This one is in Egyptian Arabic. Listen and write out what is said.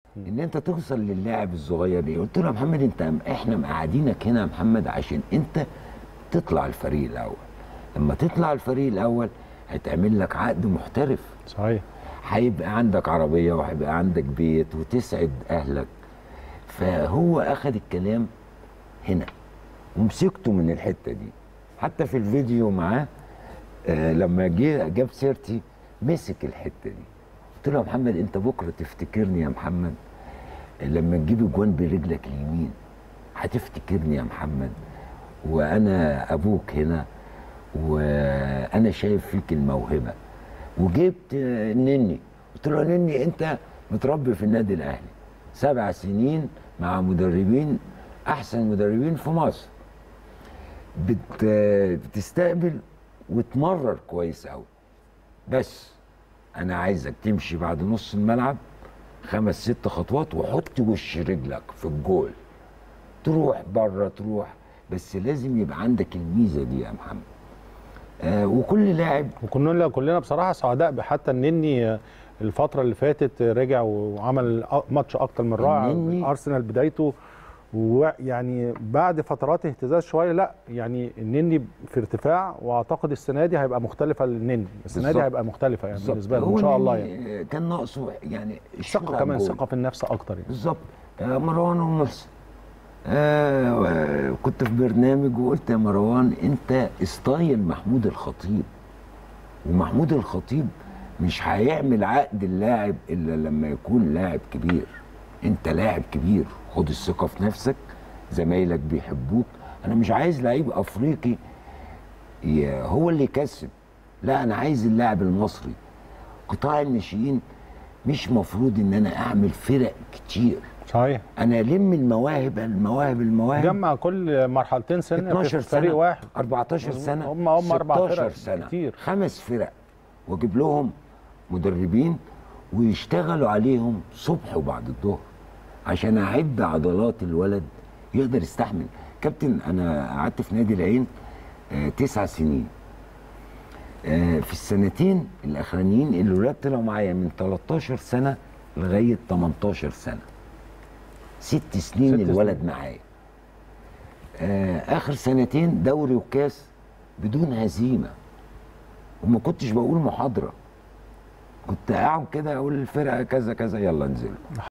ان انت توصل للاعب الصغير دي قلت له يا محمد انت احنا مقعدينك هنا يا محمد عشان انت تطلع الفريق الاول لما تطلع الفريق الاول هيتعمل لك عقد محترف صحيح هيبقى عندك عربيه وهيبقى عندك بيت وتسعد اهلك فهو اخذ الكلام هنا ومسكته من الحته دي حتى في الفيديو معاه آه لما جه جاب سيرتي مسك الحته دي قلت له يا محمد انت بكره تفتكرني يا محمد لما تجيب اجوان برجلك اليمين هتفتكرني يا محمد وانا ابوك هنا وانا شايف فيك الموهبه وجبت آه، نني قلت له يا نني انت متربي في النادي الاهلي سبع سنين مع مدربين احسن مدربين في مصر بت بتستقبل وتمرر كويس قوي بس انا عايزك تمشي بعد نص الملعب خمس ست خطوات وحط وش رجلك في الجول تروح بره تروح بس لازم يبقى عندك الميزه دي يا محمد آه وكل لاعب وكنا كلنا بصراحه سعداء بحتى النني الفتره اللي فاتت رجع وعمل ماتش اكتر من رائع النني- ارسنال بدايته ويعني بعد فترات اهتزاز شويه لا يعني النني في ارتفاع واعتقد السنه دي هيبقى مختلفه للنني السنه دي بالظبط. هيبقى مختلفه يعني بالظبط. بالنسبه له هو ان شاء الله النني، يعني آه، كان ناقصه يعني الشوط ثقه على كمان الجول. ثقه في النفس اكتر يعني بالظبط آه، مروان ومحسن آه آه، كنت في برنامج وقلت يا مروان انت ستايل محمود الخطيب ومحمود الخطيب مش هيعمل عقد اللاعب الا لما يكون لاعب كبير انت لاعب كبير خد الثقه في نفسك زمايلك بيحبوك انا مش عايز لعيب افريقي ي- هو اللي يكسب لا انا عايز اللاعب المصري قطاع الناشئين مش مفروض ان انا اعمل فرق كتير صحيح انا الم المواهب المواهب المواهب جمع كل مرحلتين سن 12 في فريق سنه واحد 14 سنه هم- هم أربع 16 فرق سنه كتير. خمس فرق واجيب لهم مدربين ويشتغلوا عليهم صبح وبعد الظهر عشان اعد عضلات الولد يقدر يستحمل كابتن انا قعدت في نادي العين آه تسع سنين آه في السنتين الاخرانيين الولاد طلعوا معايا من 13 سنه لغايه 18 سنه ست سنين ست الولد سنين. معايا آه اخر سنتين دوري وكاس بدون هزيمه وما كنتش بقول محاضره كنت اقعد كده اقول الفرقه كذا كذا يلا انزلوا